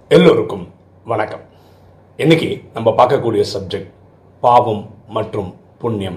எல்லோருக்கும் வணக்கம் இன்னைக்கு நம்ம பார்க்கக்கூடிய சப்ஜெக்ட் பாவம் மற்றும் புண்ணியம்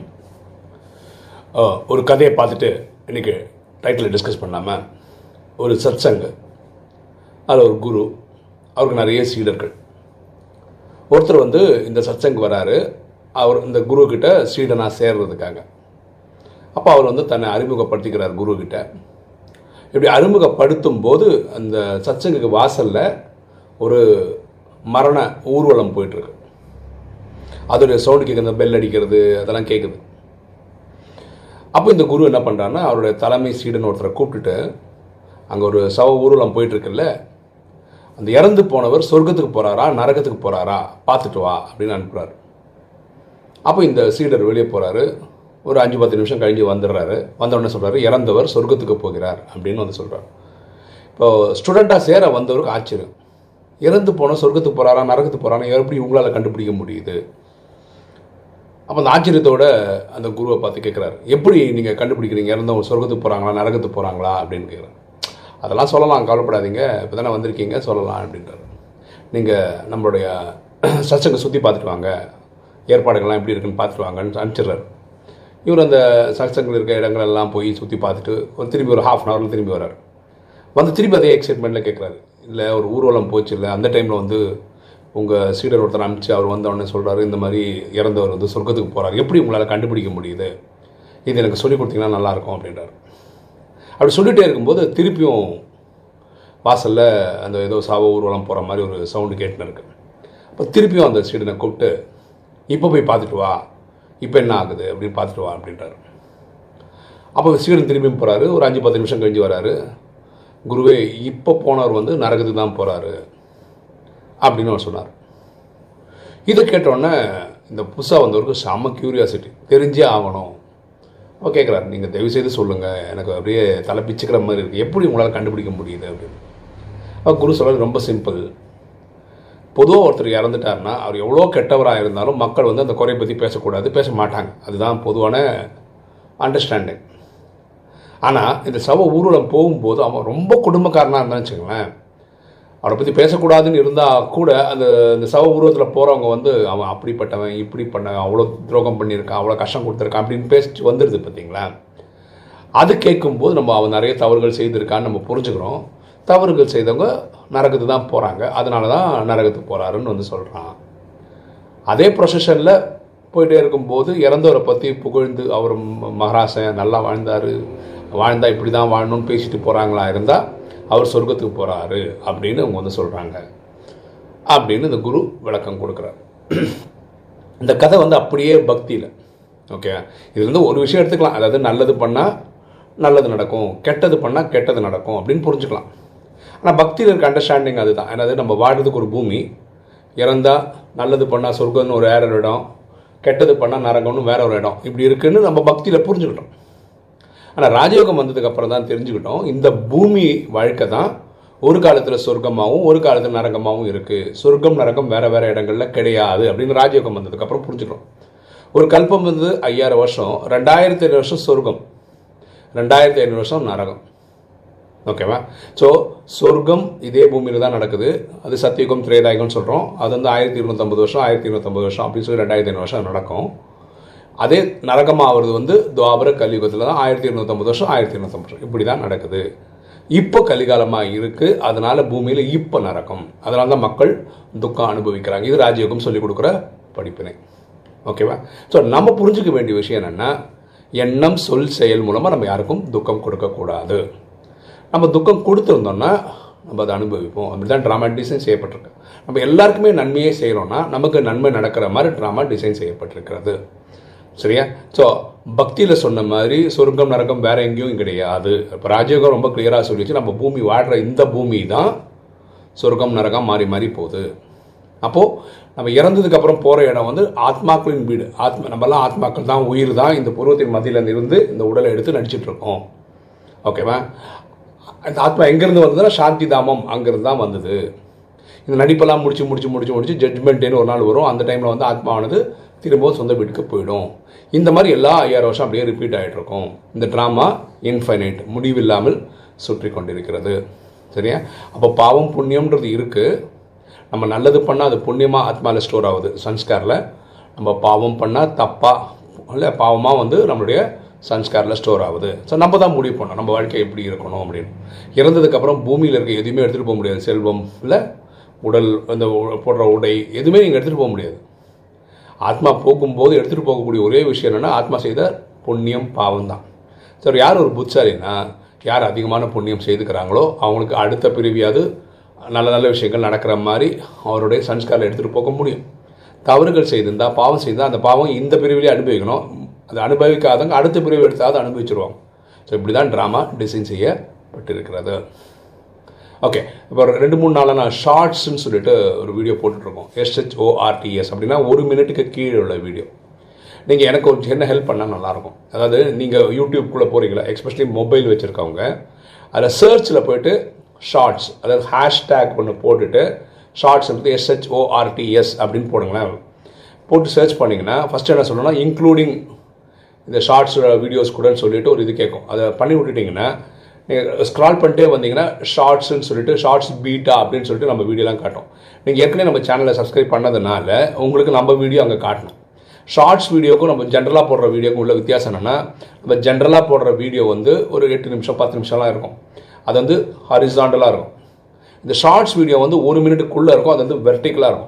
அஹ், ஒரு கதையை பார்த்துட்டு இன்னைக்கு டைட்டில் டிஸ்கஸ் பண்ணாமல் ஒரு சத்சங்கு அதில் ஒரு குரு அவருக்கு நிறைய சீடர்கள் ஒருத்தர் வந்து இந்த சத்சங் வராரு அவர் இந்த குரு கிட்ட சீடனாக சேர்றதுக்காக அப்போ அவர் வந்து தன்னை அறிமுகப்படுத்திக்கிறார் குரு கிட்ட இப்படி அறிமுகப்படுத்தும் போது அந்த சத்சங்குக்கு வாசலில் ஒரு மரண ஊர்வலம் போயிட்டுருக்கு அதோடைய சவுண்டு கேட்குது பெல் அடிக்கிறது அதெல்லாம் கேட்குது அப்போ இந்த குரு என்ன பண்ணுறாருன்னா அவருடைய தலைமை சீடன் ஒருத்தரை கூப்பிட்டுட்டு அங்கே ஒரு சவ ஊர்வலம் போயிட்டுருக்குல்ல அந்த இறந்து போனவர் சொர்க்கத்துக்கு போகிறாரா நரகத்துக்கு போகிறாரா பார்த்துட்டு வா அப்படின்னு அனுப்புகிறாரு அப்போ இந்த சீடர் வெளியே போகிறாரு ஒரு அஞ்சு பத்து நிமிஷம் கழிஞ்சு வந்துடுறாரு வந்த உடனே சொல்கிறாரு இறந்தவர் சொர்க்கத்துக்கு போகிறார் அப்படின்னு வந்து சொல்கிறார் இப்போ ஸ்டூடெண்ட்டாக சேர வந்தவருக்கு ஆச்சரியம் இறந்து போன சொர்க்கத்துக்கு போகிறாரா நரகத்துக்கு போகிறாரா எப்படி உங்களால் கண்டுபிடிக்க முடியுது அப்போ அந்த ஆச்சரியத்தோட அந்த குருவை பார்த்து கேட்குறாரு எப்படி நீங்கள் கண்டுபிடிக்கிறீங்க இறந்தவங்க சொர்க்கத்துக்கு போகிறாங்களா நரகத்துக்கு போகிறாங்களா அப்படின்னு கேட்குறாரு அதெல்லாம் சொல்லலாம் கவலைப்படாதீங்க இப்போ தானே வந்திருக்கீங்க சொல்லலாம் அப்படின்றாரு நீங்கள் நம்மளுடைய சச்சங்க சுற்றி பார்த்துட்டு வாங்க ஏற்பாடுகள்லாம் எப்படி இருக்குன்னு பார்த்துட்டு வாங்கன்னு அனுப்பிச்சிடுறாரு இவர் அந்த சத்சங்கில் இருக்க இடங்கள் எல்லாம் போய் சுற்றி பார்த்துட்டு ஒரு திரும்பி ஒரு ஹாஃப் அன் ஹவரில் திரும்பி வர்றாரு வந்து திரும்பி அதே எக்ஸைட்மெண்ட்டில் கேட்குறாரு இல்லை ஒரு ஊர்வலம் போச்சு இல்லை அந்த டைமில் வந்து உங்கள் சீடர் ஒருத்தர் அனுப்பிச்சு அவர் வந்த உடனே சொல்கிறாரு இந்த மாதிரி இறந்தவர் வந்து சொர்க்கத்துக்கு போகிறார் எப்படி உங்களால் கண்டுபிடிக்க முடியுது இது எனக்கு சொல்லிக் கொடுத்தீங்கன்னா நல்லாயிருக்கும் அப்படின்றாரு அப்படி சொல்லிகிட்டே இருக்கும்போது திருப்பியும் வாசலில் அந்த ஏதோ சாவ ஊர்வலம் போகிற மாதிரி ஒரு சவுண்டு கேட்டுன்னு இருக்கு அப்போ திருப்பியும் அந்த சீடனை கூப்பிட்டு இப்போ போய் பார்த்துட்டு வா இப்போ என்ன ஆகுது அப்படின்னு பார்த்துட்டு வா அப்படின்றாரு அப்போ சீடன் திரும்பியும் போகிறாரு ஒரு அஞ்சு பத்து நிமிஷம் கழிஞ்சு வராரு குருவே இப்போ போனவர் வந்து நரகத்துக்கு தான் போகிறாரு அப்படின்னு அவர் சொன்னார் இதை கேட்டோடனே இந்த புதுசாக வந்தவருக்கு செம்ம கியூரியாசிட்டி தெரிஞ்சே ஆகணும் அப்போ கேட்குறாரு நீங்கள் தயவு செய்து சொல்லுங்கள் எனக்கு அப்படியே தலை பிச்சுக்கிற மாதிரி இருக்குது எப்படி உங்களால் கண்டுபிடிக்க முடியுது அப்படின்னு அப்போ குரு சொல்கிறது ரொம்ப சிம்பிள் பொதுவாக ஒருத்தர் இறந்துட்டாருன்னா அவர் எவ்வளோ கெட்டவராக இருந்தாலும் மக்கள் வந்து அந்த குறையை பற்றி பேசக்கூடாது பேச மாட்டாங்க அதுதான் பொதுவான அண்டர்ஸ்டாண்டிங் ஆனால் இந்த சவ ஊர்வலம் போகும்போது அவன் ரொம்ப குடும்பக்காரனாக இருந்தான்னு வச்சுங்களேன் அவரை பற்றி பேசக்கூடாதுன்னு இருந்தால் கூட அந்த இந்த சவ ஊர்வலத்தில் போகிறவங்க வந்து அவன் அப்படிப்பட்டவன் இப்படி பண்ண அவ்வளோ துரோகம் பண்ணியிருக்கான் அவ்வளோ கஷ்டம் கொடுத்துருக்கான் அப்படின்னு பேசிட்டு வந்துடுது பார்த்தீங்களா அது கேட்கும்போது நம்ம அவன் நிறைய தவறுகள் செய்திருக்கான்னு நம்ம புரிஞ்சுக்கிறோம் தவறுகள் செய்தவங்க நரகத்துக்கு தான் போகிறாங்க அதனால தான் நரகத்துக்கு போகிறாருன்னு வந்து சொல்கிறான் அதே ப்ரொசஷனில் போயிட்டே இருக்கும்போது இறந்தவரை பற்றி புகழ்ந்து அவர் ம- மகராசன் நல்லா வாழ்ந்தார் வாழ்ந்தா இப்படி தான் வாழணும்னு பேசிட்டு போகிறாங்களா இருந்தால் அவர் சொர்க்கத்துக்கு போகிறாரு அப்படின்னு அவங்க வந்து சொல்கிறாங்க அப்படின்னு இந்த குரு விளக்கம் கொடுக்குறாரு இந்த கதை வந்து அப்படியே பக்தியில் ஓகே இது வந்து ஒரு விஷயம் எடுத்துக்கலாம் அதாவது நல்லது பண்ணால் நல்லது நடக்கும் கெட்டது பண்ணால் கெட்டது நடக்கும் அப்படின்னு புரிஞ்சுக்கலாம் ஆனால் பக்தியில் இருக்க அண்டர்ஸ்டாண்டிங் அதுதான் அதாவது நம்ம வாழ்றதுக்கு ஒரு பூமி இறந்தா நல்லது பண்ணால் சொர்க்கம்னு ஒரு வேற ஒரு இடம் கெட்டது பண்ணால் நரகம்னு வேற ஒரு இடம் இப்படி இருக்குன்னு நம்ம பக்தியில் புரிஞ்சுக்கிட்டோம் ஆனால் ராஜயோகம் வந்ததுக்கு அப்புறம் தான் தெரிஞ்சுக்கிட்டோம் இந்த பூமி வாழ்க்கை தான் ஒரு காலத்தில் சொர்க்கமாகவும் ஒரு காலத்தில் நரகமாகவும் இருக்குது சொர்க்கம் நரகம் வேற வேற இடங்கள்ல கிடையாது அப்படின்னு ராஜயோகம் வந்ததுக்கு அப்புறம் புரிஞ்சுக்கிறோம் ஒரு கல்பம் வந்து ஐயாயிரம் வருஷம் ரெண்டாயிரத்தி ஐநூறு வருஷம் சொர்க்கம் ரெண்டாயிரத்தி ஐநூறு வருஷம் நரகம் ஓகேவா ஸோ சொர்க்கம் இதே பூமியில் தான் நடக்குது அது சத்தியுகம் திரேதாயுகம்னு சொல்கிறோம் அது வந்து ஆயிரத்தி இருநூத்தம்பது வருஷம் ஆயிரத்தி இருநூத்தம்பது வருஷம் அப்படின்னு சொல்லி ரெண்டாயிரத்தி ஐநூறு வருஷம் நடக்கும் அதே நரகமாகிறது வந்து துவாபர கலியுகத்தில் தான் ஆயிரத்தி இருநூத்தம்பது வருஷம் ஆயிரத்தி இருநூத்தம்பது வருஷம் இப்படி தான் நடக்குது இப்போ கலிகாலமாக இருக்குது அதனால பூமியில் இப்போ நரகம் அதனால தான் மக்கள் துக்கம் அனுபவிக்கிறாங்க இது ராஜயோகம் சொல்லிக் கொடுக்குற படிப்பினை ஓகேவா ஸோ நம்ம புரிஞ்சுக்க வேண்டிய விஷயம் என்னென்னா எண்ணம் சொல் செயல் மூலமாக நம்ம யாருக்கும் துக்கம் கொடுக்கக்கூடாது நம்ம துக்கம் கொடுத்துருந்தோம்னா நம்ம அதை அனுபவிப்போம் அப்படி தான் ட்ராமா டிசைன் செய்யப்பட்டிருக்கு நம்ம எல்லாருக்குமே நன்மையே செய்கிறோம்னா நமக்கு நன்மை நடக்கிற மாதிரி ட்ராமா டிசைன் செய்யப்பட்டிருக்கிறது சரியா ஸோ பக்தியில் சொன்ன மாதிரி சொர்க்கம் நரகம் வேற எங்கேயும் கிடையாது இப்போ ராஜயோகம் ரொம்ப கிளியராக சொல்லிச்சு நம்ம பூமி வாழ்கிற இந்த பூமி தான் சொர்க்கம் நரகம் மாறி மாறி போகுது அப்போது நம்ம இறந்ததுக்கு அப்புறம் போகிற இடம் வந்து ஆத்மாக்களின் வீடு ஆத்மா நம்மலாம் ஆத்மாக்கள் தான் உயிர் தான் இந்த பூர்வத்தின் மத்தியில இருந்து இந்த உடலை எடுத்து நடிச்சிட்டு இருக்கோம் ஓகேவா அந்த ஆத்மா எங்கேருந்து வந்ததுன்னா சாந்தி தாமம் அங்கேருந்து தான் வந்தது இந்த நடிப்பெல்லாம் முடிச்சு முடிச்சு முடிச்சு முடிச்சு ஜட்மெண்ட்டேன்னு ஒரு நாள் வரும் அந்த டைமில் வந்து ஆத்மாவானது திரும்பவும் சொந்த வீட்டுக்கு போயிடும் இந்த மாதிரி எல்லா ஐயாயிரம் வருஷம் அப்படியே ரிப்பீட் ஆகிட்டு இருக்கும் இந்த ட்ராமா இன்ஃபைனைட் முடிவில்லாமல் சுற்றி கொண்டிருக்கிறது சரியா அப்போ பாவம் புண்ணியம்ன்றது இருக்குது நம்ம நல்லது பண்ணால் அது புண்ணியமாக ஆத்மாவில் ஸ்டோர் ஆகுது சன்ஸ்காரில் நம்ம பாவம் பண்ணால் தப்பாக இல்லை பாவமாக வந்து நம்மளுடைய சன்ஸ்காரில் ஸ்டோர் ஆகுது ஸோ நம்ம தான் முடிவு பண்ணோம் நம்ம வாழ்க்கை எப்படி இருக்கணும் அப்படின்னு இறந்ததுக்கப்புறம் பூமியில் இருக்க எதுவுமே எடுத்துகிட்டு போக முடியாது செல்வம் இல்லை உடல் அந்த உ- போடுற உடை எதுவுமே நீங்கள் எடுத்துகிட்டு போக முடியாது ஆத்மா போகும்போது எடுத்துகிட்டு போகக்கூடிய ஒரே விஷயம் என்னென்னா ஆத்மா செய்த புண்ணியம் பாவம் தான் சரி யார் ஒரு புத்தாரின்னா யார் அதிகமான புண்ணியம் செய்துக்கிறாங்களோ அவங்களுக்கு அடுத்த பிரிவியாவது நல்ல நல்ல விஷயங்கள் நடக்கிற மாதிரி அவருடைய சன்ஸ்காரில் எடுத்துகிட்டு போக முடியும் தவறுகள் செய்திருந்தா பாவம் செய்தால் அந்த பாவம் இந்த பிரிவிலே அனுபவிக்கணும் அது அனுபவிக்காதவங்க அடுத்த பிரிவு எடுத்தாவது அனுபவிச்சிருவாங்க ஸோ இப்படி தான் ட்ராமா டிசைன் செய்யப்பட்டிருக்கிறது ஓகே இப்போ ஒரு ரெண்டு மூணு நாளாக நான் ஷார்ட்ஸ்னு சொல்லிட்டு ஒரு வீடியோ போட்டுட்ருக்கோம் எஸ்ஹெச்ஓஆர்டிஎஸ் அப்படின்னா ஒரு மினிட்டுக்கு கீழே உள்ள வீடியோ நீங்கள் எனக்கு ஒரு சின்ன ஹெல்ப் பண்ணால் நல்லாயிருக்கும் அதாவது நீங்கள் யூடியூப்குள்ளே போகிறீங்களா எக்ஸ்பெஷலி மொபைல் வச்சுருக்கவங்க அதில் சர்ச்சில் போயிட்டு ஷார்ட்ஸ் அதாவது ஹேஷ்டேக் ஒன்று போட்டுட்டு ஷார்ட்ஸ்ன்றது எஸ்ஹெச்ஓஆர்டிஎஸ் அப்படின்னு போடுங்களேன் போட்டு சர்ச் பண்ணிங்கன்னா ஃபஸ்ட்டு என்ன சொல்லணும்னா இன்க்ளூடிங் இந்த ஷார்ட்ஸ் வீடியோஸ் கூடன்னு சொல்லிட்டு ஒரு இது கேட்கும் அதை பண்ணி விட்டுட்டிங்கன்னா நீங்கள் ஸ்க்ரால் பண்ணிட்டே வந்தீங்கன்னா ஷார்ட்ஸ்னு சொல்லிட்டு ஷார்ட்ஸ் பீட்டா அப்படின்னு சொல்லிட்டு நம்ம வீடியோலாம் காட்டும் நீங்கள் ஏற்கனவே நம்ம சேனலை சப்ஸ்கிரைப் பண்ணதுனால உங்களுக்கு நம்ம வீடியோ அங்கே காட்டணும் ஷார்ட்ஸ் வீடியோக்கும் நம்ம ஜென்ரலாக போடுற வீடியோக்கும் உள்ள வித்தியாசம் என்னென்னா நம்ம ஜென்ரலாக போடுற வீடியோ வந்து ஒரு எட்டு நிமிஷம் பத்து நிமிஷம்லாம் இருக்கும் அது வந்து ஹரிசாண்டலாக இருக்கும் இந்த ஷார்ட்ஸ் வீடியோ வந்து ஒரு மினிட்டுக்குள்ளே இருக்கும் அது வந்து வெர்டிக்கலாக இருக்கும்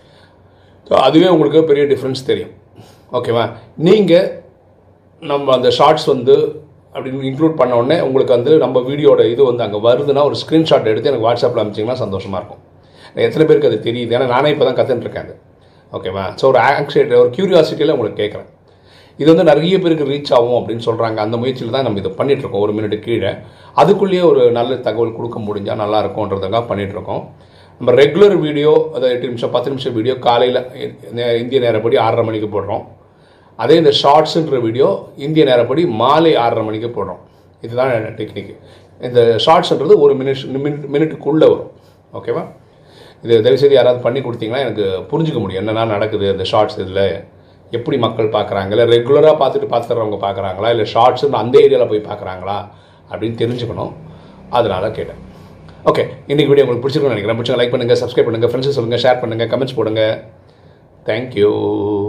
ஸோ அதுவே உங்களுக்கு பெரிய டிஃப்ரென்ஸ் தெரியும் ஓகேவா நீங்கள் நம்ம அந்த ஷார்ட்ஸ் வந்து அப்படின்னு இன்க்ளூட் பண்ண உடனே உங்களுக்கு வந்து நம்ம வீடியோட இது வந்து அங்கே வருதுன்னா ஒரு ஸ்க்ரீன்ஷாட் எடுத்து எனக்கு வாட்ஸ்அப்பில் அனுப்பிச்சிங்கன்னா சந்தோஷமாக இருக்கும் எத்தனை பேருக்கு அது தெரியுது ஏன்னா நானே இப்போ தான் கற்றுட்டு இருக்கேன் அது ஓகேவா ஸோ ஒரு ஆங்ஸைட்டி ஒரு க்யூரியாசிட்டியில் உங்களுக்கு கேட்குறேன் இது வந்து நிறைய பேருக்கு ரீச் ஆகும் அப்படின்னு சொல்கிறாங்க அந்த முயற்சியில் தான் நம்ம இதை பண்ணிகிட்ருக்கோம் ஒரு மினிட் கீழே அதுக்குள்ளேயே ஒரு நல்ல தகவல் கொடுக்க முடிஞ்சால் நல்லா இருக்கும்ன்றதுக்காக பண்ணிகிட்ருக்கோம் நம்ம ரெகுலர் வீடியோ அதாவது எட்டு நிமிஷம் பத்து நிமிஷம் வீடியோ காலையில் இந்திய நேரப்படி ஆறரை மணிக்கு போடுறோம் அதே இந்த ஷார்ட்ஸுன்ற வீடியோ இந்திய நேரப்படி மாலை ஆறரை மணிக்கு போடுறோம் இதுதான் டெக்னிக் இந்த ஷார்ட்ஸ்ன்றது ஒரு மினிட் மினிட் மினிட்டுக்குள்ளே வரும் ஓகேவா இது தயவுசெய்து யாராவது பண்ணி கொடுத்தீங்கன்னா எனக்கு புரிஞ்சுக்க முடியும் என்னென்ன நடக்குது இந்த ஷார்ட்ஸ் இதில் எப்படி மக்கள் பார்க்குறாங்க இல்லை ரெகுலராக பார்த்துட்டு பார்த்துறவங்க பார்க்குறாங்களா இல்லை ஷார்ட்ஸ்னு அந்த ஏரியாவில் போய் பார்க்குறாங்களா அப்படின்னு தெரிஞ்சுக்கணும் அதனால கேட்டேன் ஓகே இன்னைக்கு வீடியோ உங்களுக்கு பிடிச்சிருக்கும்னு நினைக்கிறேன் பிடிச்சவங்க லைக் பண்ணுங்கள் சப்ஸ்கிரைப் பண்ணுங்கள் ஃப்ரெண்ட்ஸ் சொல்லுங்கள் ஷேர் பண்ணுங்கள் கமெண்ட்ஸ் போடுங்க தேங்க்யூ